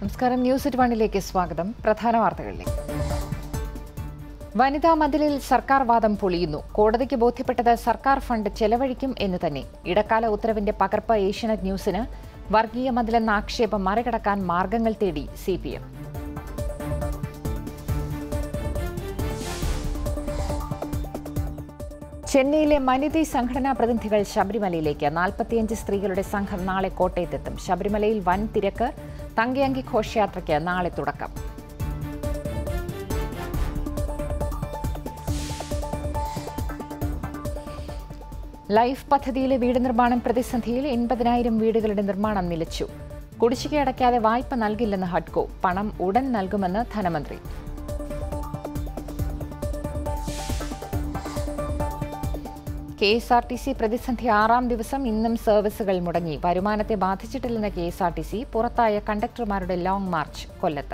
നമസ്കാരം news at വണ്ണിലേക്ക് സ്വാഗതം പ്രധാന വാർത്തകളിലേക്ക് വനിതാ മതിലിൽ സർക്കാർ വാദം പൊളിയുന്നു കോടതിക്ക് ബോധ്യപ്പെട്ടത് സർക്കാർ ഫണ്ട് ചെലവഴിക്കും എന്ന് തന്നെ ഇടക്കാല ഉത്തരവിന്റെ പകർപ്പ് ഏഷ്യനെറ്റ് ന്യൂസിന് വർഗീയ മതിലെന്ന ആക്ഷേപം മറികടക്കാൻ മാർഗങ്ങൾ തേടി സി പി എം ചെന്നൈയിലെ മനിതി സംഘടനാ പ്രതിനിധികൾ ശബരിമലയിലേക്ക് നാൽപ്പത്തിയഞ്ച് സ്ത്രീകളുടെ സംഘം നാളെ കോട്ടയത്തെത്തും ശബരിമലയിൽ വൻ തിരക്ക് തങ്കയങ്കി ഘോഷയാത്രയ്ക്ക് നാളെ തുടക്കം ലൈഫ് പദ്ധതിയിലെ വീട് നിർമ്മാണം പ്രതിസന്ധിയിൽ എൺപതിനായിരം വീടുകളുടെ നിർമ്മാണം നിലച്ചു കുടിശ്ശിക അടയ്ക്കാതെ വായ്പ നൽകില്ലെന്ന് ഹഡ്കോ പണം ഉടൻ നൽകുമെന്ന് ധനമന്ത്രി K S R T C പ്രതിസന്ധി ആറാം ദിവസം ഇന്നും സർവീസുകൾ മുടങ്ങി വരുമാനത്തെ ബാധിച്ചിട്ടില്ലെന്ന K S R T C പുറത്തായ കണ്ടക്ടർമാരുടെ ലോങ് മാർച്ച് കൊല്ലത്ത്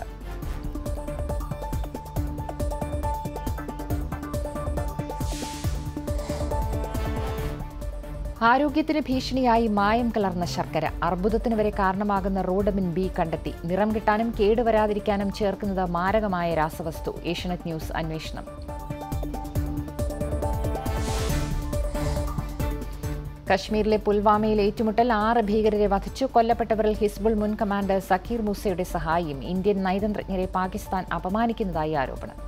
ആരോഗ്യത്തിന് ഭീഷണിയായി മായം കലർന്ന ശർക്കര അർബുദത്തിന് വരെ കാരണമാകുന്ന റോഡമിൻ ബി കണ്ടെത്തി നിറം കിട്ടാനും കേടുവരാതിരിക്കാനും ചേർക്കുന്നത് മാരകമായ രാസവസ്തു ഏഷ്യനെറ്റ് ന്യൂസ് അന്വേഷണം കശ്മീരിലെ പുൽവാമയിൽ ഏറ്റുമുട്ടൽ ആറ് ഭീകരരെ വധിച്ചു കൊല്ലപ്പെട്ടവരിൽ ഹിസ്ബുൾ മുൻ കമാൻഡർ സക്കീർ മൂസയുടെ സഹായിയും ഇന്ത്യൻ നയതന്ത്രജ്ഞരെ പാകിസ്ഥാൻ അപമാനിക്കുന്നതായി ആരോപണം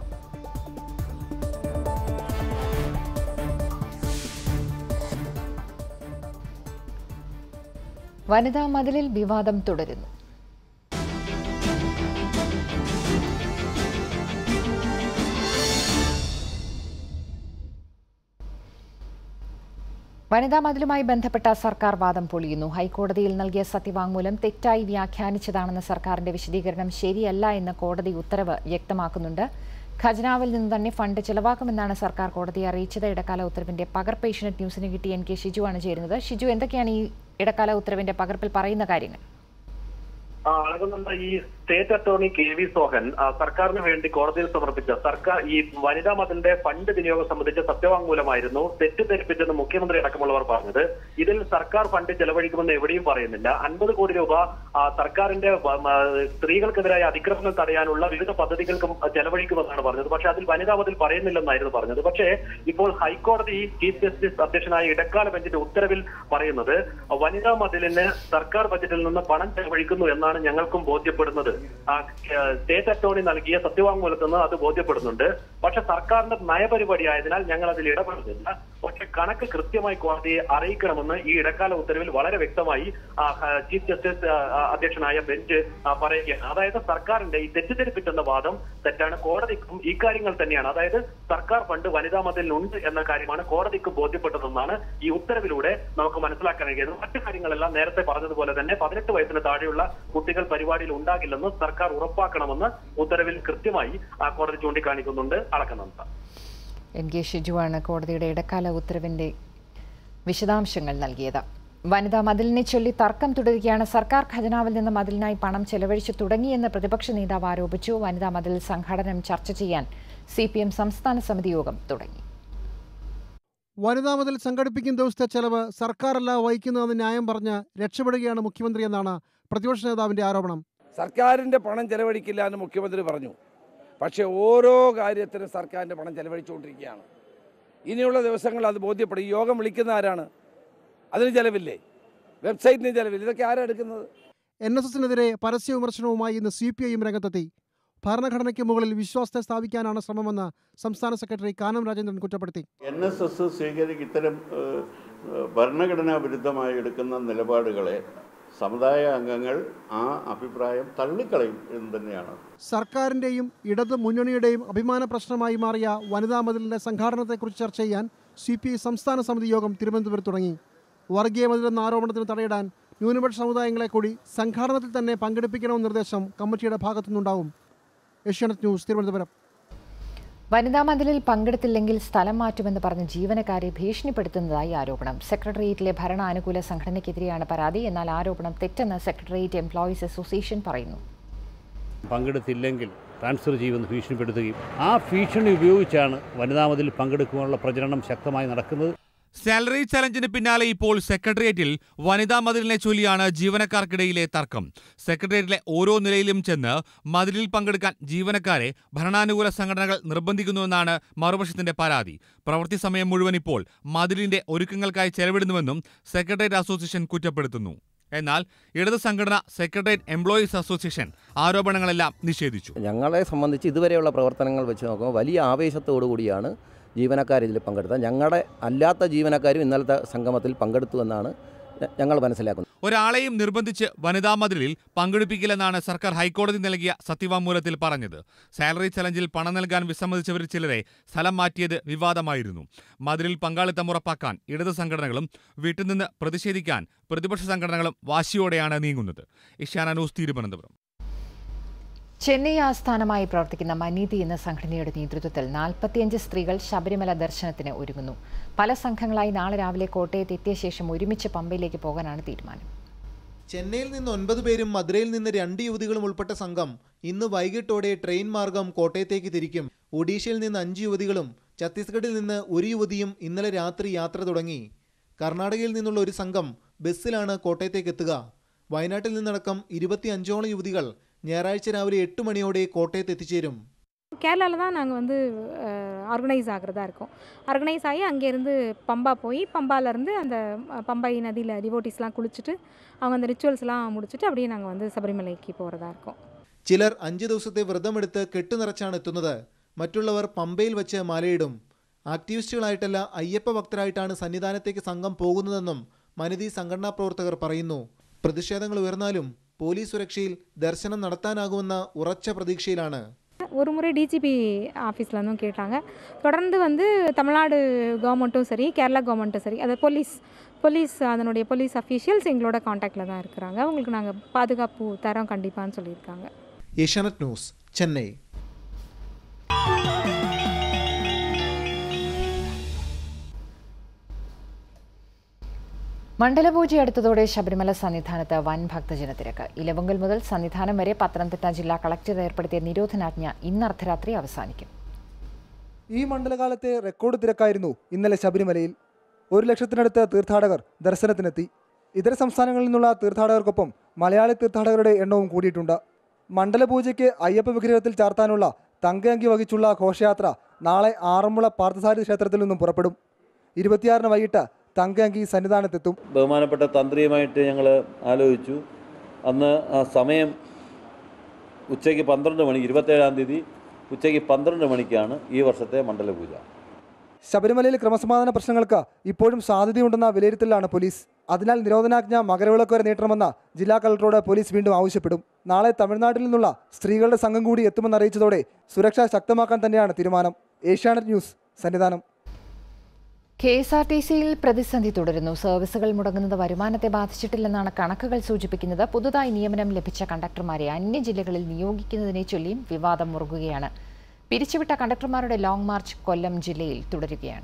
വനിതാ മതിലിൽ വിവാദം തുടരുന്നു വനിതാ മതിലുമായി ബന്ധപ്പെട്ട സർക്കാർ വാദം പൊളിയുന്നു ഹൈക്കോടതിയിൽ നൽകിയ സത്യവാങ്മൂലം തെറ്റായി വ്യാഖ്യാനിച്ചതാണെന്ന സർക്കാരിന്റെ വിശദീകരണം ശരിയല്ല എന്ന് കോടതി ഉത്തരവ് വ്യക്തമാക്കുന്നുണ്ട് ഖജനാവിൽ നിന്ന് തന്നെ ഫണ്ട് ചെലവാക്കുമെന്നാണ് സർക്കാർ കോടതിയെ അറിയിച്ചത് ഇടക്കാല ഉത്തരവിന്റെ പകർപ്പ് ഏഷ്യനെറ്റ് ന്യൂസിന് കിട്ടി എൻ കെ ഷിജുവാണ് ചേരുന്നത് ഷിജു എന്തൊക്കെയാണ് ഈ ഇടക്കാല ഉത്തരവിന്റെ പകർപ്പിൽ പറയുന്ന കാര്യങ്ങൾ ആ, അളകുന്നുണ്ട് ഈ state attorney K V Sohan ആ, സർക്കാരിന് വേണ്ടി കോടതിയിൽ സമർപ്പിച്ച സർക്കാർ ഈ വനിതാ മതിലിന്റെ ഫണ്ട് വിനിയോഗം സംബന്ധിച്ച സത്യവാങ്മൂലമായിരുന്നു തെറ്റിദ്ധരിപ്പിച്ചെന്ന് മുഖ്യമന്ത്രി അടക്കമുള്ളവർ പറഞ്ഞത് ഇതിൽ സർക്കാർ ഫണ്ട് ചെലവഴിക്കുമെന്ന് എവിടെയും പറയുന്നില്ല അൻപത് കോടി രൂപ ആ, സർക്കാരിന്റെ വ- മ, സ്ത്രീകൾക്കെതിരായ അതിക്രമങ്ങൾ തടയാനുള്ള വിവിധ പദ്ധതികൾക്കും ചെലവഴിക്കുമെന്നാണ് പറഞ്ഞത് പക്ഷേ അതിൽ വനിതാ മതിൽ പറയുന്നില്ലെന്നായിരുന്നു പറഞ്ഞത് പക്ഷേ ഇപ്പോൾ ഹൈക്കോടതി ചീഫ് ജസ്റ്റിസ് അധ്യക്ഷനായ ഇടക്കാല ബെഞ്ചിന്റെ ഉത്തരവിൽ പറയുന്നത് വനിതാ മതിലിന് സർക്കാർ ബജറ്റിൽ നിന്ന് പണം ചെലവഴിക്കുന്നു എന്നാണ് ഞങ്ങൾക്കും ബോധ്യപ്പെടുന്നത് ആ, ഏഹ്, സ്റ്റേറ്റ് അറ്റോർണി നൽകിയ സത്യവാങ്മൂലത്തിൽ നിന്ന് അത് ബോധ്യപ്പെടുന്നുണ്ട് പക്ഷെ സർക്കാരിന്റെ നയപരിപാടി ആയതിനാൽ ഞങ്ങൾ അതിൽ ഇടപെടുന്നില്ല പക്ഷെ കണക്ക് കൃത്യമായി കോടതിയെ അറിയിക്കണമെന്ന് ഈ ഇടക്കാല ഉത്തരവിൽ വളരെ വ്യക്തമായി ആ, ആ, ചീഫ് ജസ്റ്റിസ് ആ, ആ, അധ്യക്ഷനായ ബെഞ്ച് ആ, പറയുകയാണ് അതായത് സർക്കാരിന്റെ ഈ തെറ്റിദ്ധരിപ്പിച്ചെന്ന വാദം തെറ്റാണ് കോടതിക്കും ഈ കാര്യങ്ങൾ തന്നെയാണ് അതായത് സർക്കാർ ഫണ്ട് വനിതാ മതിലിനുണ്ട് എന്ന കാര്യമാണ് കോടതിക്ക് ബോധ്യപ്പെട്ടതെന്നാണ് ഈ ഉത്തരവിലൂടെ നമുക്ക് മനസ്സിലാക്കാൻ കഴിയുന്നത് മറ്റു കാര്യങ്ങളെല്ലാം നേരത്തെ പറഞ്ഞതുപോലെ തന്നെ പതിനെട്ട് വയസ്സിന് താഴെയുള്ള കുട്ടികൾ പരിപാടിയിൽ ഉണ്ടാകില്ലെന്ന് സർക്കാർ ഉറപ്പാക്കണമെന്ന് ഉത്തരവിൽ കൃത്യമായി ആ കോടതി ചൂണ്ടിക്കാണിക്കുന്നുണ്ട് അളക്കുന്നുണ്ട് എൻ കെ ഷിജുവാണ് കോടതിയുടെ ഇടക്കാല ഉത്തരവിന്റെ വിശദാംശങ്ങൾ നൽകിയത് വനിതാ മതിലിനെ ചൊല്ലി തർക്കം തുടരുകയാണ് സർക്കാർ ഖജനാവിൽ നിന്ന് മതിലിനായി പണം ചെലവഴിച്ചു തുടങ്ങിയെന്ന് പ്രതിപക്ഷ നേതാവ് ആരോപിച്ചു വനിതാ മതിൽ സംഘാടനം ചർച്ച ചെയ്യാൻ സി സംസ്ഥാന സമിതി യോഗം തുടങ്ങി വനിതാ മതിൽ സംഘടിപ്പിക്കുന്ന ദിവസത്തെ ചെലവ് സർക്കാരല്ല വഹിക്കുന്നതെന്ന് ന്യായം പറഞ്ഞ് രക്ഷപ്പെടുകയാണ് മുഖ്യമന്ത്രി എന്നാണ് പ്രതിപക്ഷ നേതാവിന്റെ ആരോപണം സർക്കാരിൻ്റെ പണം ചെലവഴിക്കില്ല എന്ന് മുഖ്യമന്ത്രി പറഞ്ഞു പക്ഷേ ഓരോ കാര്യത്തിനും സർക്കാരിൻ്റെ പണം ചെലവഴിച്ചുകൊണ്ടിരിക്കുകയാണ് ഇനിയുള്ള ദിവസങ്ങളിൽ അത് ബോധ്യപ്പെടും ഈ യോഗം വിളിക്കുന്ന ആരാണ് അതിന് ചെലവില്ലേ വെബ്സൈറ്റിന് ചെലവില്ല ഇതൊക്കെ ആരാ എടുക്കുന്നത് എൻ എസ് എസിനെതിരെ പരസ്യ വിമർശനവുമായി ഇന്ന് സി പി ഐയും രംഗത്തെത്തി ഭരണഘടനയ്ക്ക് മുകളിൽ വിശ്വാസത്തെ സ്ഥാപിക്കാനാണ് ശ്രമമെന്ന് സംസ്ഥാന സെക്രട്ടറി കാനം രാജേന്ദ്രൻ കുറ്റപ്പെടുത്തി എൻ എസ് എസ് സ്വീകരിക്കും ഇത്തരം ഏഹ്, ഏഹ്, ഭരണഘടനാ വിരുദ്ധമായി എടുക്കുന്ന നിലപാടുകളെ സമുദായ അംഗങ്ങൾ ആ അഭിപ്രായം തള്ളിക്കളയും എന്ന് തന്നെയാണ് സർക്കാരിന്റെയും ഇടത് മുന്നണിയുടെയും അഭിമാന പ്രശ്നമായി മാറിയ വനിതാ മതിലിന്റെ സംഘാടനത്തെക്കുറിച്ച് ചർച്ച ചെയ്യാൻ സി പി ഐ സംസ്ഥാന സമിതി യോഗം തിരുവനന്തപുരത്ത് തുടങ്ങി വർഗീയ മതിലെന്ന ആരോപണത്തിന് തടയിടാൻ ന്യൂനപക്ഷ സമുദായങ്ങളെ കൂടി സംഘാടനത്തിൽ തന്നെ പങ്കെടുപ്പിക്കണമെന്ന നിർദ്ദേശം കമ്മിറ്റിയുടെ ഭാഗത്തുനിന്നുണ്ടാവും ഏഷ്യാനെറ്റ് ന്യൂസ് തിരുവനന്തപുരം വനിതാ മതിലിൽ പങ്കെടുത്തില്ലെങ്കിൽ സ്ഥലം മാറ്റുമെന്ന് പറഞ്ഞ് ജീവനക്കാരെ ഭീഷണിപ്പെടുത്തുന്നതായി ആരോപണം സെക്രട്ടേറിയറ്റിലെ ഭരണാനുകൂല സംഘടനയ്ക്കെതിരെയാണ് പരാതി എന്നാൽ ആരോപണം തെറ്റെന്ന് സെക്രട്ടേറിയറ്റ് എംപ്ലോയീസ് അസോസിയേഷൻ പറയുന്നു പങ്കെടുത്തില്ലെങ്കിൽ ട്രാൻസ്ഫർ ചെയ്യുമെന്ന് ഭീഷണിപ്പെടുത്തുകയും ആ ഭീഷണി ഉപയോഗിച്ചാണ് വനിതാ മതിൽ പങ്കെടുക്കുവാനുള്ള പ്രചരണം ശക്തമായി നടക്കുന്നത് സാലറി ചലഞ്ചിന് പിന്നാലെ ഇപ്പോൾ സെക്രട്ടേറിയറ്റിൽ വനിതാ മതിലിനെ ചൊല്ലിയാണ് ജീവനക്കാർക്കിടയിലെ തർക്കം സെക്രട്ടേറിയറ്റിലെ ഓരോ നിലയിലും ചെന്ന് മതിലിൽ പങ്കെടുക്കാൻ ജീവനക്കാരെ ഭരണാനുകൂല സംഘടനകൾ നിർബന്ധിക്കുന്നുവെന്നാണ് മറുപക്ഷത്തിന്റെ പരാതി പ്രവൃത്തി സമയം മുഴുവൻ ഇപ്പോൾ മതിലിന്റെ ഒരുക്കങ്ങൾക്കായി ചെലവിടുന്നുവെന്നും സെക്രട്ടേറിയറ്റ് അസോസിയേഷൻ കുറ്റപ്പെടുത്തുന്നു എന്നാൽ ഇടത് സംഘടന സെക്രട്ടേറിയറ്റ് എംപ്ലോയീസ് അസോസിയേഷൻ ആരോപണങ്ങളെല്ലാം നിഷേധിച്ചു ഞങ്ങളെ സംബന്ധിച്ച് ഇതുവരെയുള്ള പ്രവർത്തനങ്ങൾ വെച്ച് നോക്കുമ്പോൾ വലിയ ആവേശത്തോടു കൂടിയാണ് ജീവനക്കാർ ഇതിൽ പങ്കെടുത്തത് ഞങ്ങളുടെ അല്ലാത്ത ജീവനക്കാരും ഇന്നലത്തെ സംഗമത്തിൽ പങ്കെടുത്തു എന്നാണ് ഞ- ഞങ്ങൾ മനസ്സിലാക്കുന്നത് ഒരാളെയും നിർബന്ധിച്ച് വനിതാ മതിലിൽ പങ്കെടുപ്പിക്കില്ലെന്നാണ് സർക്കാർ ഹൈക്കോടതി നൽകിയ സത്യവാങ്മൂലത്തിൽ പറഞ്ഞത് സാലറി ചലഞ്ചിൽ പണം നൽകാൻ വിസമ്മതിച്ചവരിൽ ചിലരെ സ്ഥലം മാറ്റിയത് വിവാദമായിരുന്നു മതിലിൽ പങ്കാളിത്തം ഉറപ്പാക്കാൻ ഇടത് സംഘടനകളും വീട്ടിൽ പ്രതിഷേധിക്കാൻ പ്രതിപക്ഷ സംഘടനകളും വാശിയോടെയാണ് നീങ്ങുന്നത് ഇഷാന ന്യൂസ് തിരുവനന്തപുരം ചെന്നൈ ആസ്ഥാനമായി പ്രവർത്തിക്കുന്ന മനീതി എന്ന സംഘടനയുടെ നേതൃത്വത്തിൽ നാൽപ്പത്തിയഞ്ച് സ്ത്രീകൾ ശബരിമല ദർശനത്തിന് ഒരുങ്ങുന്നു പല സംഘങ്ങളായി നാളെ രാവിലെ കോട്ടയത്ത് എത്തിയ ശേഷം ഒരുമിച്ച് പമ്പയിലേക്ക് പോകാനാണ് തീരുമാനം ചെന്നൈയിൽ നിന്ന് ഒൻപത് പേരും മധുരയിൽ നിന്ന് രണ്ട് യുവതികളും ഉൾപ്പെട്ട സംഘം ഇന്ന് വൈകിട്ടോടെ ട്രെയിൻ മാർഗം കോട്ടയത്തേക്ക് തിരിക്കും ഒഡീഷയിൽ നിന്ന് അഞ്ച് യുവതികളും ഛത്തീസ്ഗഡിൽ നിന്ന് ഒരു യുവതിയും ഇന്നലെ രാത്രി യാത്ര തുടങ്ങി കർണാടകയിൽ നിന്നുള്ള ഒരു സംഘം ബസ്സിലാണ് കോട്ടയത്തേക്ക് എത്തുക വയനാട്ടിൽ നിന്നടക്കം ഇരുപത്തി അഞ്ചോളം யுவதிகள் ഞായറാഴ്ച രാവിലെ എട്ട് മണിയോടെ കോട്ടയത്ത് എത്തിച്ചേരും கேரளாவில் தான் நாங்கள் வந்து ஆர்கனைஸ் ஆகிறதா இருக்கோம் ஆர்கனைஸ் ஆகி அங்கேருந்து பம்பா போய் பம்பாலேருந்து அந்த அஹ், பம்பை நதியில் டிவோட்டிஸ்லாம் குளிச்சுட்டு அவங்க அந்த ரிச்சுவல்ஸ்லாம் முடிச்சுட்டு அப்படியே நாங்கள் வந்து சபரிமலைக்கு போகிறதா இருக்கோம் ചിലർ അഞ്ച് ദിവസത്തെ വ്രതമെടുത്ത് കെട്ടുനിറച്ചാണ് എത്തുന്നത് മറ്റുള്ളവർ പമ്പയിൽ വെച്ച് മാലയിടും ആക്ടിവിസ്റ്റുകളായിട്ടല്ല അയ്യപ്പ ഭക്തരായിട്ടാണ് സന്നിധാനത്തേക്ക് സംഘം പോകുന്നതെന്നും മനിതി സംഘടനാ പ്രവർത്തകർ പറയുന്നു പ്രതിഷേധങ്ങൾ ഉയർന്നാലും പോലീസ് സുരക്ഷയിൽ ദർശനം നടത്താനാകുമെന്ന ഉറച്ച പ്രതീക്ഷയിലാണ് ஒரு முறை டிஜிபி ஆஃபீஸ்லேருந்தும் கேட்டாங்க தொடர்ந்து வந்து தமிழ்நாடு கவர்மெண்ட்டும் சரி கேரளா கவர்மெண்ட்டும் சரி அது போலீஸ் போலீஸ் அதனுடைய போலீஸ் அஃபீஷியல்ஸ் எங்களோட காண்டாக்டில் தான் இருக்கிறாங்க அவங்களுக்கு நாங்கள் பாதுகாப்பு தரோம் கண்டிப்பான்னு சொல்லியிருக்காங்க ഏഷ്യാനെറ്റ് ന്യൂസ് ചെന്നൈ മണ്ഡലപൂജ അടുത്തതോടെ ശബരിമല സന്നിധാനത്ത് വൻ ഭക്തജനത്തിരക്ക് ഇലവുങ്കൽ മുതൽ സന്നിധാനം വരെ പത്തനംതിട്ട ജില്ലാ കളക്ടർ ഏർപ്പെടുത്തിയ നിരോധനാജ്ഞ ഇന്ന് അർദ്ധരാത്രി അവസാനിക്കും ഈ മണ്ഡലകാലത്തെ റെക്കോർഡ് തിരക്കായിരുന്നു ഇന്നലെ ശബരിമലയിൽ ഒരു ലക്ഷത്തിനടുത്ത് തീർത്ഥാടകർ ദർശനത്തിനെത്തി ഇതര സംസ്ഥാനങ്ങളിൽ നിന്നുള്ള തീർത്ഥാടകർക്കൊപ്പം മലയാളി തീർത്ഥാടകരുടെ എണ്ണവും കൂടിയിട്ടുണ്ട് മണ്ഡലപൂജയ്ക്ക് അയ്യപ്പ വിഗ്രഹത്തിൽ ചാർത്താനുള്ള തങ്കയങ്കി വഹിച്ചുള്ള ഘോഷയാത്ര നാളെ ആറന്മുള പാർത്ഥസാരഥി ക്ഷേത്രത്തിൽ നിന്നും പുറപ്പെടും ഇരുപത്തിയാറിന് വൈകിട്ട് തങ്കയങ്കി സന്നിധാനത്തെത്തും ബഹുമാനപ്പെട്ട തന്ത്രിയുമായിട്ട് ഞങ്ങൾ ആലോചിച്ചു അന്ന് ആ സമയം ഉച്ചയ്ക്ക് പന്ത്രണ്ട് മണി ഇരുപത്തേഴാം തീയതി ഉച്ചയ്ക്ക് പന്ത്രണ്ട് മണിക്കാണ് ഈ വർഷത്തെ മണ്ഡലപൂജ ശബരിമലയിൽ ക്രമസമാധാന പ്രശ്നങ്ങൾക്ക് ഇപ്പോഴും സാധ്യതയുണ്ടെന്ന വിലയിരുത്തലാണ് പോലീസ് അതിനാൽ നിരോധനാജ്ഞ മകരവിളക്ക് വരെ നീട്ടണമെന്ന് ജില്ലാ കളക്ടറോട് പോലീസ് വീണ്ടും ആവശ്യപ്പെടും നാളെ തമിഴ്നാട്ടിൽ നിന്നുള്ള സ്ത്രീകളുടെ സംഘം കൂടി എത്തുമെന്ന് അറിയിച്ചതോടെ സുരക്ഷ ശക്തമാക്കാൻ തന്നെയാണ് തീരുമാനം Asianet news Sannidhanam K S R T സിയിൽ പ്രതിസന്ധി തുടരുന്നു സർവീസുകൾ മുടങ്ങുന്നത് വരുമാനത്തെ ബാധിച്ചിട്ടില്ലെന്നാണ് കണക്കുകൾ സൂചിപ്പിക്കുന്നത് പുതുതായി നിയമനം ലഭിച്ച കണ്ടക്ടർമാരെ അന്യ ജില്ലകളിൽ നിയോഗിക്കുന്നതിനെ ചൊല്ലിയും വിവാദം മുറുകുകയാണ് പിരിച്ചുവിട്ട കണ്ടക്ടർമാരുടെ ലോങ് മാർച്ച് കൊല്ലം ജില്ലയിൽ തുടരുകയാണ്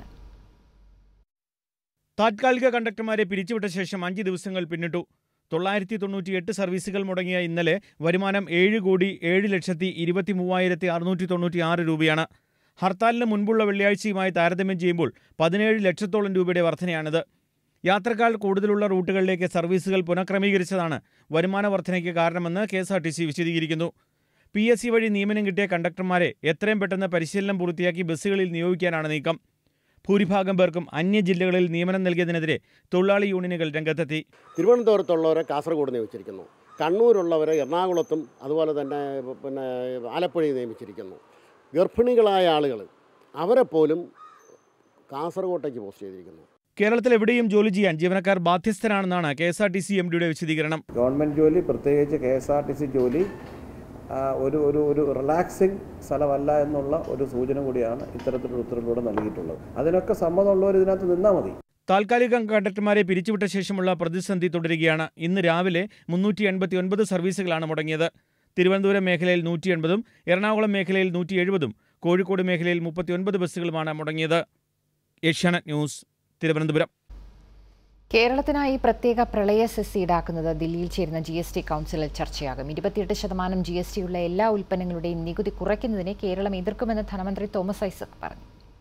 താത്കാലിക കണ്ടക്ടർമാരെ പിരിച്ചുവിട്ട ശേഷം അഞ്ച് ദിവസങ്ങൾ പിന്നിട്ടു തൊള്ളായിരത്തി തൊണ്ണൂറ്റി എട്ട് സർവീസുകൾ മുടങ്ങിയ ഇന്നലെ വരുമാനം ഏഴ് കോടി ഏഴ് ലക്ഷത്തി ഇരുപത്തി മൂവായിരത്തി അറുന്നൂറ്റി തൊണ്ണൂറ്റി ആറ് രൂപയാണ് ഹർത്താലിന് മുൻപുള്ള വെള്ളിയാഴ്ചയുമായി താരതമ്യം ചെയ്യുമ്പോൾ പതിനേഴ് ലക്ഷത്തോളം രൂപയുടെ വർധനയാണിത് യാത്രക്കാർ കൂടുതലുള്ള റൂട്ടുകളിലേക്ക് സർവീസുകൾ പുനഃക്രമീകരിച്ചതാണ് വരുമാന വർധനയ്ക്ക് കാരണമെന്ന് K S R T C വിശദീകരിക്കുന്നു പി എസ് സി വഴി നിയമനം കിട്ടിയ കണ്ടക്ടർമാരെ എത്രയും പെട്ടെന്ന് പരിശീലനം പൂർത്തിയാക്കി ബസ്സുകളിൽ നിയോഗിക്കാനാണ് നീക്കം ഭൂരിഭാഗം പേർക്കും അന്യ ജില്ലകളിൽ നിയമനം നൽകിയതിനെതിരെ തൊഴിലാളി യൂണിയനുകൾ രംഗത്തെത്തി തിരുവനന്തപുരത്തുള്ളവരെ കാസർഗോഡ് നിയമിച്ചിരിക്കുന്നു കണ്ണൂരുള്ളവരെ എറണാകുളത്തും അതുപോലെ തന്നെ പിന്നെ ആലപ്പുഴയിൽ നിയമിച്ചിരിക്കുന്നു ഗർഭിണികളായ ആളുകൾ അവരെ പോലും കാസർഗോട്ടേക്ക് പോസ്റ്റ് ചെയ്തിരിക്കുന്നു കേരളത്തിൽ എവിടെയും ജോലി ചെയ്യാൻ ജീവനക്കാർ ബാധ്യസ്ഥരാണെന്നാണ് K S R T C M ഡിയുടെ വിശദീകരണം ഗവൺമെൻറ് ജോലി പ്രത്യേകിച്ച് K S R T C ജോലി ആ, ഒരു ഒരു ഒരു റിലാക്സിങ് സ്ഥലമല്ല എന്നുള്ള ഒരു സൂചന കൂടിയാണ് ഇത്തരത്തിലൊരു ഉത്തരവിലൂടെ നൽകിയിട്ടുള്ളത് അതിനൊക്കെ സമ്മതമുള്ളവർ ഇതിനകത്ത് നിന്നാൽ മതി താൽക്കാലിക കണ്ടക്ടർമാരെ പിരിച്ചുവിട്ട ശേഷമുള്ള പ്രതിസന്ധി തുടരുകയാണ് ഇന്ന് രാവിലെ മുന്നൂറ്റി എൺപത്തി ഒൻപത് സർവീസുകളാണ് മുടങ്ങിയത് തിരുവനന്തപുരം മേഖലയിൽ നൂറ്റി എൺപതും എറണാകുളം മേഖലയിൽ നൂറ്റി എഴുപതും കോഴിക്കോട് മേഖലയിൽ മുപ്പത്തിയൊൻപത് ബസ്സുകളുമാണ് മുടങ്ങിയത് ഏഷ്യാനെറ്റ് ന്യൂസ് തിരുവനന്തപുരം കേരളത്തിനായി പ്രത്യേക പ്രളയ സെസ് ഈടാക്കുന്നത് ദില്ലിയിൽ ചേരുന്ന ജി എസ് ടി കൗൺസിലിൽ ചർച്ചയാകും ഇരുപത്തിയെട്ട് ശതമാനം ജി എസ് ടിയുള്ള എല്ലാ ഉൽപ്പന്നങ്ങളുടെയും നികുതി കുറയ്ക്കുന്നതിനെ കേരളം എതിർക്കുമെന്ന് ധനമന്ത്രി തോമസ് ഐസക് പറഞ്ഞു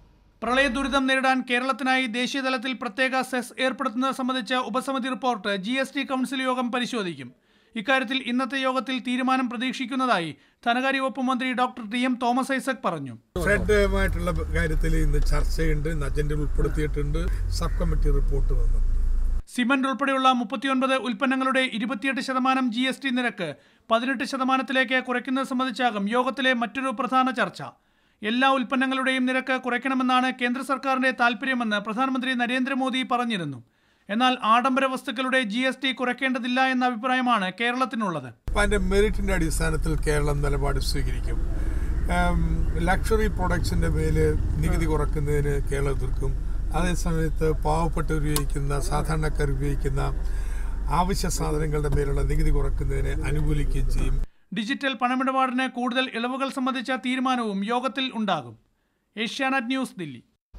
പ്രളയ ദുരിതം നേരിടാൻ കേരളത്തിനായി ദേശീയതലത്തിൽ പ്രത്യേക സെസ് ഏർപ്പെടുത്തുന്നത് സംബന്ധിച്ച ഉപസമിതി report G S T council യോഗം പരിശോധിക്കും ഇക്കാര്യത്തിൽ ഇന്നത്തെ യോഗത്തിൽ തീരുമാനം പ്രതീക്ഷിക്കുന്നതായി ധനകാര്യ വകുപ്പ് മന്ത്രി doctor T M Thomas Isaac പറഞ്ഞു ഫെഡുമായിട്ടുള്ള കാര്യത്തിൽ ഇന്ന് ചർച്ചയുണ്ട് ഇന്ന് അജണ്ടയിൽ ഉൾപ്പെടുത്തിയിട്ടുണ്ട് സബ് കമ്മിറ്റി റിപ്പോർട്ട് വന്നു സിമന്റ് ഉൾപ്പെടെയുള്ള മുപ്പത്തിയൊൻപത് ഉൽപ്പന്നങ്ങളുടെ ഇരുപത്തിയെട്ട് ശതമാനം ജി എസ് ടി നിരക്ക് പതിനെട്ട് ശതമാനത്തിലേക്ക് കുറയ്ക്കുന്നത് സംബന്ധിച്ചാകും യോഗത്തിലെ മറ്റൊരു പ്രധാന ചർച്ച എല്ലാ ഉൽപ്പന്നങ്ങളുടെയും നിരക്ക് കുറയ്ക്കണമെന്നാണ് കേന്ദ്ര സർക്കാരിന്റെ താൽപ്പര്യമെന്ന് പ്രധാനമന്ത്രി നരേന്ദ്രമോദി പറഞ്ഞിരുന്നു എന്നാൽ ആഡംബര വസ്തുക്കളുടെ ജി എസ് ടി കുറയ്ക്കേണ്ടതില്ല എന്ന അഭിപ്രായമാണ് കേരളത്തിനുള്ളത് അപ്പം അതിൻ്റെ മെറിറ്റിൻ്റെ അടിസ്ഥാനത്തിൽ കേരളം നിലപാട് സ്വീകരിക്കും ലക്ഷറി പ്രൊഡക്ട്സിൻ്റെ മേൽ നികുതി കുറക്കുന്നതിന് കേരളം എതിർക്കും അതേസമയത്ത് പാവപ്പെട്ടവർ ഉപയോഗിക്കുന്ന സാധാരണക്കാർ ഉപയോഗിക്കുന്ന ആവശ്യ സാധനങ്ങളുടെ മേലുള്ള നികുതി കുറക്കുന്നതിനെ അനുകൂലിക്കുകയും ചെയ്യും ഡിജിറ്റൽ പണമിടപാടിന് കൂടുതൽ ഇളവുകൾ സംബന്ധിച്ച തീരുമാനവും യോഗത്തിൽ ഉണ്ടാകും ഏഷ്യാനെറ്റ് ന്യൂസ് ദില്ലി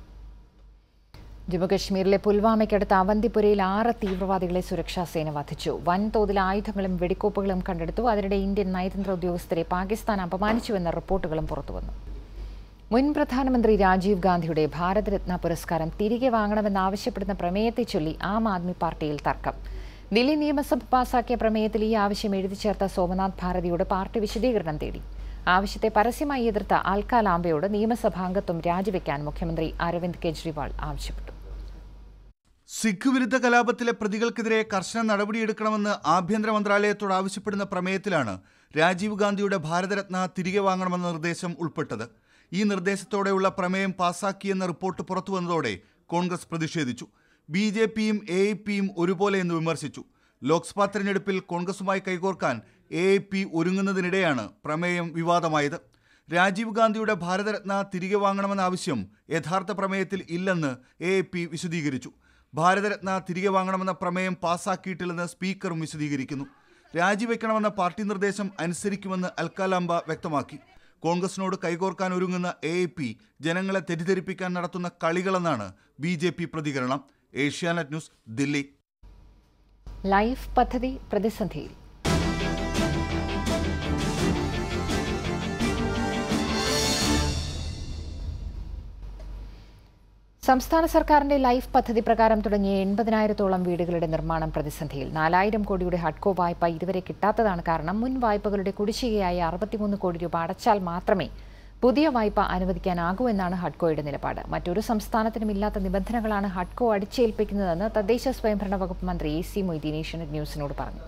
ജമ്മുകശ്മീരിലെ പുൽവാമയ്ക്കടുത്ത് അവന്തിപുരയിൽ ആറ് തീവ്രവാദികളെ സുരക്ഷാ സേന വധിച്ചു വൻതോതിൽ ആയുധങ്ങളും വെടിക്കോപ്പുകളും കണ്ടെടുത്തു അതിനിടെ ഇന്ത്യൻ നയതന്ത്ര ഉദ്യോഗസ്ഥരെ പാകിസ്ഥാൻ അപമാനിച്ചുവെന്ന റിപ്പോർട്ടുകളും പുറത്തുവന്നു മുൻ പ്രധാനമന്ത്രി രാജീവ് ഗാന്ധിയുടെ ഭാരതരത്ന പുരസ്കാരം തിരികെ വാങ്ങണമെന്നാവശ്യപ്പെടുന്ന പ്രമേയത്തെ ചൊല്ലി ആം ആദ്മി പാർട്ടിയിൽ തർക്കം ദില്ലി നിയമസഭ പാസാക്കിയ പ്രമേയത്തിൽ ഈ ആവശ്യം എഴുതി ചേർത്ത സോമനാഥ് ഭാരതിയോട് പാർട്ടി വിശദീകരണം തേടി ആവശ്യത്തെ പരസ്യമായി എതിർത്ത അൽക്ക ലാംബയോട് നിയമസഭാംഗത്വം രാജിവെക്കാൻ മുഖ്യമന്ത്രി അരവിന്ദ് കെജ്രിവാൾ ആവശ്യപ്പെട്ടു സിഖ് വിരുദ്ധ കലാപത്തിലെ പ്രതികൾക്കെതിരെ കർശന നടപടിയെടുക്കണമെന്ന് ആഭ്യന്തര മന്ത്രാലയത്തോട് ആവശ്യപ്പെടുന്ന പ്രമേയത്തിലാണ് രാജീവ് ഗാന്ധിയുടെ ഭാരതരത്ന തിരികെ വാങ്ങണമെന്ന നിർദ്ദേശം ഉൾപ്പെട്ടത് ഈ നിർദ്ദേശത്തോടെയുള്ള പ്രമേയം പാസാക്കിയെന്ന റിപ്പോർട്ട് പുറത്തുവന്നതോടെ കോൺഗ്രസ് പ്രതിഷേധിച്ചു ബി ജെ പിയും എ ഐ പിയും ഒരുപോലെ എന്ന് വിമർശിച്ചു ലോക്സഭാ തെരഞ്ഞെടുപ്പിൽ കോൺഗ്രസുമായി കൈകോർക്കാൻ എ ഐ പി ഒരുങ്ങുന്നതിനിടെയാണ് പ്രമേയം വിവാദമായത് രാജീവ് ഗാന്ധിയുടെ ഭാരതരത്ന തിരികെ വാങ്ങണമെന്ന ആവശ്യം യഥാർത്ഥ പ്രമേയത്തിൽ ഇല്ലെന്ന് എ ഐ പി വിശദീകരിച്ചു ഭാരതരത്ന തിരികെ വാങ്ങണമെന്ന പ്രമേയം പാസാക്കിയിട്ടില്ലെന്ന് സ്പീക്കറും വിശദീകരിക്കുന്നു രാജിവെക്കണമെന്ന പാർട്ടി നിർദ്ദേശം അനുസരിക്കുമെന്ന് അൽക്കാലാംബ വ്യക്തമാക്കി കോൺഗ്രസിനോട് കൈകോർക്കാൻ ഒരുങ്ങുന്ന എ ഐ പി ജനങ്ങളെ തെറ്റിദ്ധരിപ്പിക്കാൻ നടത്തുന്ന കളികളെന്നാണ് ബി ജെ പി പ്രതികരണം ഏഷ്യാനെറ്റ് ന്യൂസ് ദില്ലി ലൈഫ് പദ്ധതി പ്രതിസന്ധിയിൽ സംസ്ഥാന സർക്കാരിന്റെ ലൈഫ് പദ്ധതി പ്രകാരം തുടങ്ങിയ എൺപതിനായിരത്തോളം വീടുകളുടെ നിർമ്മാണം പ്രതിസന്ധിയിൽ നാലായിരം കോടിയുടെ ഹഡ്കോ വായ്പ ഇതുവരെ കിട്ടാത്തതാണ് കാരണം മുൻ വായ്പകളുടെ കുടിശ്ശികയായ അറുപത്തിമൂന്ന് കോടി രൂപ അടച്ചാൽ മാത്രമേ പുതിയ വായ്പ അനുവദിക്കാനാകൂ എന്നാണ് ഹഡ്കോയുടെ നിലപാട് മറ്റൊരു സംസ്ഥാനത്തിനും ഇല്ലാത്ത നിബന്ധനകളാണ് ഹഡ്കോ അടിച്ചേൽപ്പിക്കുന്നതെന്ന് തദ്ദേശ സ്വയംഭരണ വകുപ്പ് മന്ത്രി എ സി മൊയ്തീൻ ഏഷ്യനെറ്റ് ന്യൂസിനോട് പറഞ്ഞു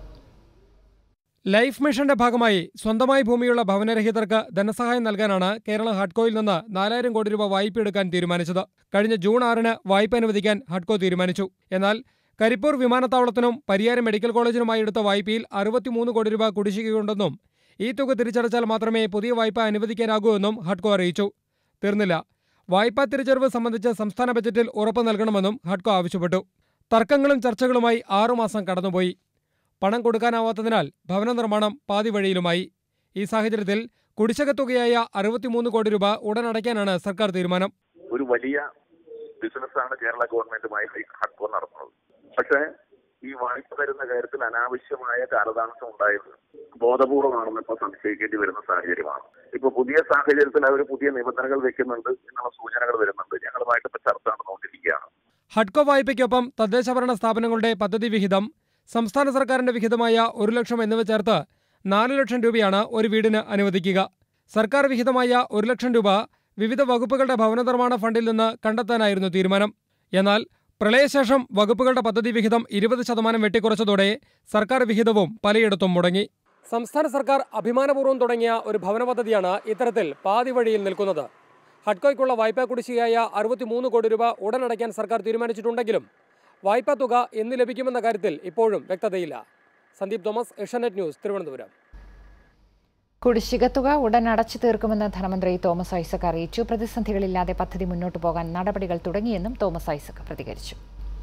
ലൈഫ് മിഷന്റെ ഭാഗമായി സ്വന്തമായി ഭൂമിയുള്ള ഭവനരഹിതർക്ക് ധനസഹായം നൽകാനാണ് കേരള ഹഡ്കോയിൽ നിന്ന് നാലായിരം കോടി രൂപ വായ്പ എടുക്കാൻ തീരുമാനിച്ചത് കഴിഞ്ഞ ജൂൺ ആറിന് വായ്പ അനുവദിക്കാൻ ഹഡ്കോ തീരുമാനിച്ചു എന്നാൽ കരിപ്പൂർ വിമാനത്താവളത്തിനും പരിയാരം മെഡിക്കൽ കോളേജിനുമായി എടുത്ത വായ്പയിൽ അറുപത്തിമൂന്ന് കോടി രൂപ കുടിശ്ശികയുണ്ടെന്നും ഈ തുക തിരിച്ചടച്ചാൽ മാത്രമേ പുതിയ വായ്പ അനുവദിക്കാനാകൂ എന്നും ഹഡ്കോ അറിയിച്ചു തീർന്നില്ല വായ്പാ തിരിച്ചറിവ് സംബന്ധിച്ച് സംസ്ഥാന ബജറ്റിൽ ഉറപ്പ് നൽകണമെന്നും ഹഡ്കോ ആവശ്യപ്പെട്ടു തർക്കങ്ങളും ചർച്ചകളുമായി ആറുമാസം കടന്നുപോയി പണം കൊടുക്കാനാവാത്തതിനാൽ ഭവന നിർമ്മാണം പാതി വഴിയിലുമായി ഈ സാഹചര്യത്തിൽ കുടിശ്ശിക തുകയായ അറുപത്തിമൂന്ന് കോടി രൂപ ഉടൻ അടയ്ക്കാനാണ് സർക്കാർ തീരുമാനം ഒരു വലിയ ബിസിനസ്സാണ് കേരള ഗവൺമെന്റുമായി ഹഡ്കോ നടത്തുന്നത് പക്ഷേ ഈ വായ്പ തരുന്ന കാര്യത്തിൽ അനാവശ്യമായ കാലതാമസം ഉണ്ടായത് ബോധപൂർവമാണെന്ന് ഇപ്പോൾ സംശയിക്കേണ്ടി വരുന്ന സാഹചര്യമാണ് ഇപ്പൊ പുതിയ സാഹചര്യത്തിൽ അവർ പുതിയ നിബന്ധനകൾ വെക്കുന്നുണ്ട് എന്നുള്ള സൂചനകൾ വരുന്നുണ്ട് ഞങ്ങളുമായിട്ട് ഇപ്പൊ ചർച്ച നടന്നുകൊണ്ടിരിക്കുകയാണ് ഹഡ്കോ വായ്പയ്ക്കൊപ്പം തദ്ദേശഭരണ സ്ഥാപനങ്ങളുടെ പദ്ധതി വിഹിതം സംസ്ഥാന സർക്കാരിന്റെ വിഹിതമായ ഒരു ലക്ഷം എന്നിവ ചേർത്ത് നാല് ലക്ഷം രൂപയാണ് ഒരു വീടിന് അനുവദിക്കുക സർക്കാർ വിഹിതമായ ഒരു ലക്ഷം രൂപ വിവിധ വകുപ്പുകളുടെ ഭവന നിർമ്മാണ ഫണ്ടിൽ നിന്ന് കണ്ടെത്താനായിരുന്നു തീരുമാനം എന്നാൽ പ്രളയശേഷം വകുപ്പുകളുടെ പദ്ധതി വിഹിതം ഇരുപത് ശതമാനം വെട്ടിക്കുറച്ചതോടെ സർക്കാർ വിഹിതവും പലയിടത്തും മുടങ്ങി സംസ്ഥാന സർക്കാർ അഭിമാനപൂർവ്വം തുടങ്ങിയ ഒരു ഭവന പദ്ധതിയാണ് ഇത്തരത്തിൽ പാതി വഴിയിൽ നിൽക്കുന്നത് ഹഡ്കോയ്ക്കുള്ള വായ്പാ കുടിശ്ശികയായ അറുപത്തിമൂന്ന് കോടി രൂപ ഉടൻ അടയ്ക്കാൻ സർക്കാർ തീരുമാനിച്ചിട്ടുണ്ടെങ്കിലും വായ്പാ തുക എന്ന് ലഭിക്കുമെന്ന കാര്യത്തിൽ ഇപ്പോഴും വ്യക്തതയില്ല സന്ദീപ് തോമസ് ഏഷ്യാനെറ്റ് ന്യൂസ് തിരുവനന്തപുരം കുടിശ്ശിക തുക ഉടൻ അടച്ചു തീർക്കുമെന്ന് ധനമന്ത്രി തോമസ് ഐസക് അറിയിച്ചു പ്രതിസന്ധികളില്ലാതെ പദ്ധതി മുന്നോട്ടു പോകാൻ നടപടികൾ തുടങ്ങിയെന്നും തോമസ് ഐസക് പ്രതികരിച്ചു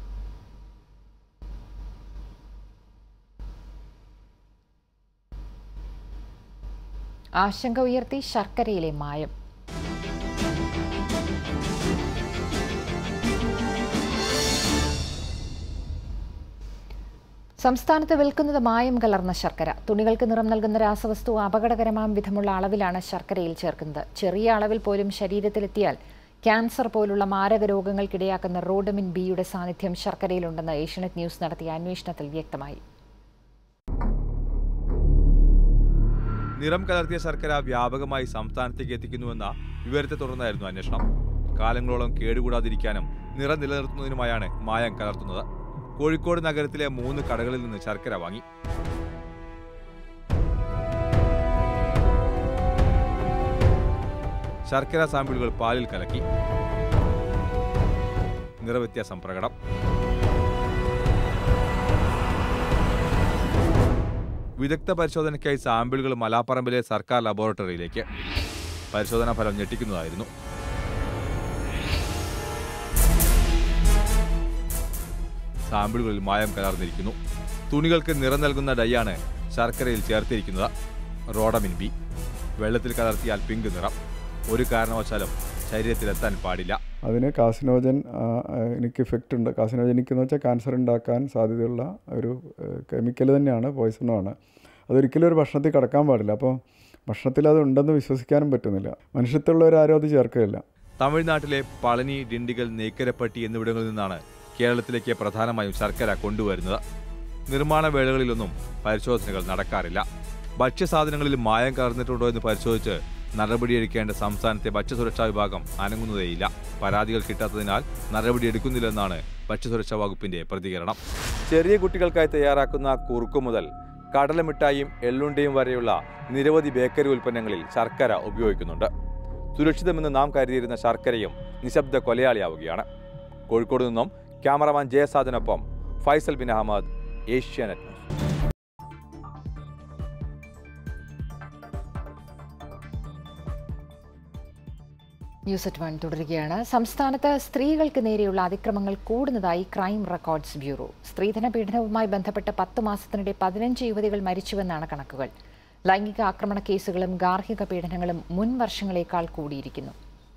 ആശങ്ക ഉയർത്തി ശർക്കരയിലെ മായം സംസ്ഥാനത്ത് വിൽക്കുന്നത് മായം കലർന്ന ശർക്കര തുണികൾക്ക് നിറം നൽകുന്ന രാസവസ്തു അപകടകരമാം വിധമുള്ള അളവിലാണ് ശർക്കരയിൽ ചേർക്കുന്നത് ചെറിയ അളവിൽ പോലും ശരീരത്തിലെത്തിയാൽ ക്യാൻസർ പോലുള്ള മാരക രോഗങ്ങൾക്കിടയാക്കുന്ന റോഡമിൻ ബിയുടെ സാന്നിധ്യം ശർക്കരയിലുണ്ടെന്ന് ഏഷ്യനെറ്റ് ന്യൂസ് നടത്തിയ അന്വേഷണത്തിൽ വ്യക്തമായി നിറം കലർത്തിയ ശർക്കര വ്യാപകമായി സംസ്ഥാനത്തേക്ക് എത്തിക്കുന്നുവെന്ന വിവരത്തെ തുടർന്നായിരുന്നു അന്വേഷണം കാലങ്ങളോളം കേടുകൂടാതിരിക്കാനും നിറം നിലനിർത്തുന്നതിനുമായാണ് മായം കലർത്തുന്നത് കോഴിക്കോട് നഗരത്തിലെ മൂന്ന് കടകളിൽ നിന്ന് ശർക്കര വാങ്ങി ശർക്കര സാമ്പിളുകൾ പാലിൽ കലക്കി നിറവ്യത്യാസം പ്രകടം വിദഗ്ധ പരിശോധനയ്ക്കായി സാമ്പിളുകൾ മലാപ്പറമ്പിലെ സർക്കാർ ലബോറട്ടറിയിലേക്ക് പരിശോധനാ ഫലം ഞെട്ടിക്കുന്നതായിരുന്നു സാമ്പിളുകളിൽ മായം കലർന്നിരിക്കുന്നു തുണികൾക്ക് നിറം നൽകുന്ന ഡൈയാണ് ശർക്കരയിൽ ചേർത്തിരിക്കുന്നത് റോഡമിൻ ബി വെള്ളത്തിൽ കലർത്തിയാൽ പിങ്ക് നിറം ഒരു കാരണവശാലും ശരീരത്തിലെത്താൻ പാടില്ല അതിന് കാസിനോജൻ എനിക്ക് ഇഫക്റ്റ് ഉണ്ട് കാസിനോജനിക് എന്ന് വെച്ചാൽ ക്യാൻസർ ഉണ്ടാക്കാൻ സാധ്യതയുള്ള ഒരു കെമിക്കൽ തന്നെയാണ് പോയിസണുമാണ് അതൊരിക്കലും ഒരു ഭക്ഷണത്തിൽ കടക്കാൻ പാടില്ല അപ്പോൾ ഭക്ഷണത്തിൽ അത് ഉണ്ടെന്ന് വിശ്വസിക്കാനും പറ്റുന്നില്ല മനുഷ്യത്തുള്ളവരാരും അത് ചേർക്കുകയില്ല തമിഴ്നാട്ടിലെ പളനി ഡിണ്ടിഗൽ നെയ്ക്കരപ്പട്ടി എന്നിവിടങ്ങളിൽ നിന്നാണ് കേരളത്തിലേക്ക് പ്രധാനമായും ശർക്കര കൊണ്ടുവരുന്നത് നിർമ്മാണ വേളകളിലൊന്നും പരിശോധനകൾ നടക്കാറില്ല ഭക്ഷ്യസാധനങ്ങളിൽ മായം കലർന്നിട്ടുണ്ടോ എന്ന് പരിശോധിച്ച് നടപടിയെടുക്കേണ്ട സംസ്ഥാനത്തെ ഭക്ഷ്യസുരക്ഷാ വിഭാഗം അനങ്ങുന്നതേയില്ല പരാതികൾ കിട്ടാത്തതിനാൽ നടപടിയെടുക്കുന്നില്ലെന്നാണ് ഭക്ഷ്യസുരക്ഷാ വകുപ്പിന്റെ പ്രതികരണം ചെറിയ കുട്ടികൾക്കായി തയ്യാറാക്കുന്ന കുറുക്കു മുതൽ കടലമിഠായിയും എള്ളുണ്ടയും വരെയുള്ള നിരവധി ബേക്കറി ഉൽപ്പന്നങ്ങളിൽ ശർക്കര ഉപയോഗിക്കുന്നുണ്ട് സുരക്ഷിതമെന്ന് നാം കരുതിയിരുന്ന ശർക്കരയും നിശബ്ദ കൊലയാളിയാവുകയാണ് കോഴിക്കോട് നിന്നും ക്യാമറമാൻ ജയസാദിനൊപ്പം Faisal Bin Ahmed Asianet news news at one തുടരുകയാണ് സംസ്ഥാനത്ത് സ്ത്രീകൾക്ക് നേരെയുള്ള അതിക്രമങ്ങൾ കൂടുന്നതായി ക്രൈം റെക്കോർഡ്സ് ബ്യൂറോ സ്ത്രീധന പീഡനവുമായി ബന്ധപ്പെട്ട് പത്ത് മാസത്തിനിടെ പതിനഞ്ച് യുവതികൾ മരിച്ചുവെന്നാണ് കണക്കുകൾ ലൈംഗിക ആക്രമണ കേസുകളും ഗാർഹിക പീഡനങ്ങളും മുൻ വർഷങ്ങളേക്കാൾ കൂടിയിരിക്കുന്നു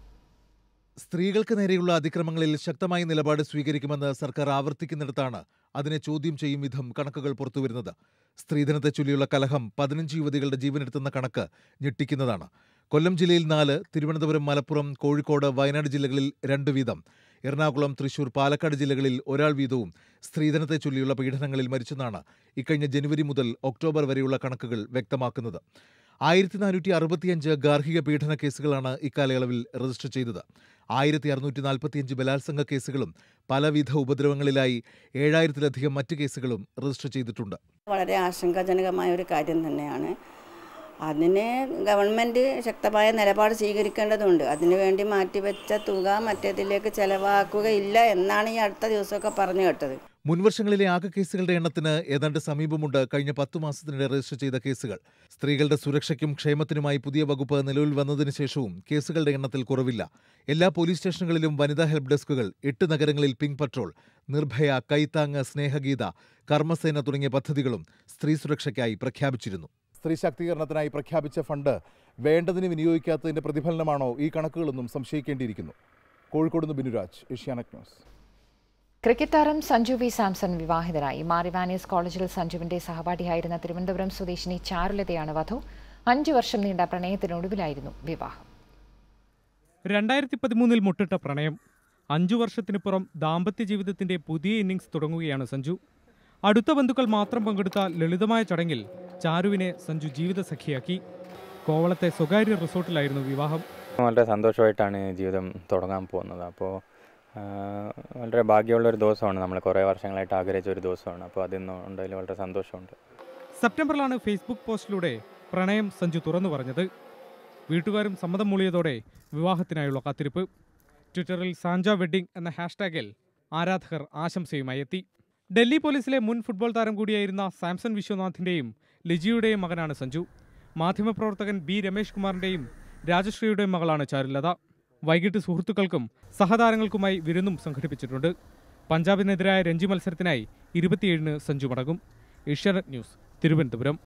സ്ത്രീകൾക്ക് നേരെയുള്ള അതിക്രമങ്ങളിൽ ശക്തമായ നിലപാട് സ്വീകരിക്കുമെന്ന് സർക്കാർ ആവർത്തിക്കുന്നിടത്താണ് അതിനെ ചോദ്യം ചെയ്യും വിധം കണക്കുകൾ പുറത്തുവരുന്നത് സ്ത്രീധനത്തെ ചൊല്ലിയുള്ള കലഹം പതിനഞ്ച് യുവതികളുടെ ജീവനെടുത്തുന്ന കണക്ക് ഞെട്ടിക്കുന്നതാണ് കൊല്ലം ജില്ലയിൽ നാല് തിരുവനന്തപുരം മലപ്പുറം കോഴിക്കോട് വയനാട് ജില്ലകളിൽ രണ്ട് വീതം എറണാകുളം തൃശൂർ പാലക്കാട് ജില്ലകളിൽ ഒരാൾ വീതവും സ്ത്രീധനത്തെ ചൊല്ലിയുള്ള പീഡനങ്ങളിൽ മരിച്ചെന്നാണ് ഇക്കഴിഞ്ഞ ജനുവരി മുതൽ ഒക്ടോബർ വരെയുള്ള കണക്കുകൾ വ്യക്തമാക്കുന്നത് ആയിരത്തി നാനൂറ്റി അറുപത്തിയഞ്ച് ഗാർഹിക പീഡന കേസുകളാണ് ഇക്കാലയളവിൽ രജിസ്റ്റർ ചെയ്തത് ആയിരത്തി അറുന്നൂറ്റി നാൽപ്പത്തിയഞ്ച് ബലാത്സംഗ കേസുകളും പലവിധ ഉപദ്രവങ്ങളിലായി ഏഴായിരത്തിലധികം മറ്റ് കേസുകളും രജിസ്റ്റർ ചെയ്തിട്ടുണ്ട് വളരെ ആശങ്കാജനകമായ ഒരു കാര്യം തന്നെയാണ് അതിന് ഗവൺമെൻറ് ശക്തമായ നിലപാട് സ്വീകരിക്കേണ്ടതുണ്ട് അതിനുവേണ്ടി മാറ്റിവെച്ച തുക മറ്റേതിലേക്ക് ചെലവാക്കുകയില്ല എന്നാണ് ഈ അടുത്ത ദിവസമൊക്കെ പറഞ്ഞു കേട്ടത് മുൻവർഷങ്ങളിലെ ആകെ കേസുകളുടെ എണ്ണത്തിന് ഏതാണ്ട് സമീപമുണ്ട് കഴിഞ്ഞ പത്തു മാസത്തിനിടെ രജിസ്റ്റർ ചെയ്ത കേസുകൾ സ്ത്രീകളുടെ സുരക്ഷയ്ക്കും ക്ഷേമത്തിനുമായി പുതിയ വകുപ്പ് നിലവിൽ വന്നതിന് ശേഷവും കേസുകളുടെ എണ്ണത്തിൽ കുറവില്ല എല്ലാ പോലീസ് സ്റ്റേഷനുകളിലും വനിതാ ഹെൽപ്പ് ഡെസ്കുകൾ എട്ട് നഗരങ്ങളിൽ പിങ്ക് പട്രോൾ നിർഭയ കൈത്താങ് സ്നേഹഗീത കർമ്മസേന തുടങ്ങിയ പദ്ധതികളും സ്ത്രീ സുരക്ഷയ്ക്കായി പ്രഖ്യാപിച്ചിരുന്നു സ്ത്രീ ശാക്തീകരണത്തിനായി പ്രഖ്യാപിച്ച ഫണ്ട് വേണ്ടതിന് വിനിയോഗിക്കാത്തതിന്റെ പ്രതിഫലനമാണോ ഈ കണക്കുകളൊന്നും സംശയിക്കേണ്ടിയിരിക്കുന്നു കോഴിക്കോട് നിന്ന് ബിനുരാജ് ഏഷ്യാനെറ്റ് ന്യൂസ് ക്രിക്കറ്റ് താരം സഞ്ജു വി സാംസൺ വിവാഹിതരായി മാറിവാനീസ് കോളേജിൽ സഞ്ജുവിന്റെ സഹപാഠിയായിരുന്ന തിരുവനന്തപുരം സ്വദേശിനി ചാരുലതയാണ് വധു അഞ്ചു വർഷം നീണ്ട പ്രണയത്തിനൊടുവിലായിരുന്നു വിവാഹം രണ്ടായിരത്തി പതിമൂന്നിൽ മുട്ടിട്ട പ്രണയം അഞ്ചു വർഷത്തിനുപുറം ദാമ്പത്യ ജീവിതത്തിന്റെ പുതിയ ഇന്നിംഗ്സ് തുടങ്ങുകയാണ് സഞ്ജു അടുത്ത ബന്ധുക്കൾ മാത്രം പങ്കെടുത്ത ലളിതമായ ചടങ്ങിൽ ചാരുവിനെ സഞ്ജു ജീവിത സഖിയാക്കി കോവളത്തെ സ്വകാര്യ റിസോർട്ടിലായിരുന്നു വിവാഹം വളരെ സന്തോഷമായിട്ടാണ് ജീവിതം തുടങ്ങാൻ പോകുന്നത് അപ്പോൾ വളരെ ഭാഗ്യമുള്ള ഒരു ദിവസമാണ് നമ്മൾ കുറേ വർഷങ്ങളായിട്ട് ആഗ്രഹിച്ച ഒരു ദിവസമാണ് അപ്പോൾ അതിന്ന് ഉണ്ടതിൽ വളരെ സന്തോഷമുണ്ട് സെപ്റ്റംബറിലാണ് ഫേസ്ബുക്ക് പോസ്റ്റിലൂടെ പ്രണയം സഞ്ജു തുറന്നു പറഞ്ഞത് വീട്ടുകാരും സമ്മതം മൂളിയതോടെ വിവാഹത്തിനായുള്ള കാത്തിരിപ്പ് ട്വിറ്ററിൽ സാഞ്ച വെഡ്ഡിംഗ് എന്ന ഹാഷ്ടാഗിൽ ആരാധകർ ആശംസയുമായി എത്തി ഡൽഹി പോലീസിലെ മുൻ ഫുട്ബോൾ താരം കൂടിയായിരുന്ന സാംസൺ വിശ്വനാഥിന്റെയും ലിജിയുടെയും മകനാണ് സഞ്ജു മാധ്യമപ്രവർത്തകൻ ബി രമേഷ് കുമാറിന്റെയും രാജശ്രീയുടെയും മകളാണ് ചാരുലത വൈകിട്ട് സുഹൃത്തുക്കൾക്കും സഹതാരങ്ങൾക്കുമായി വിരുന്നും സംഘടിപ്പിച്ചിട്ടുണ്ട് പഞ്ചാബിനെതിരായ രഞ്ജി മത്സരത്തിനായി ഇരുപത്തിയേഴിന് സഞ്ജു മടങ്ങും ഏഷ്യാനെറ്റ് ന്യൂസ് തിരുവനന്തപുരം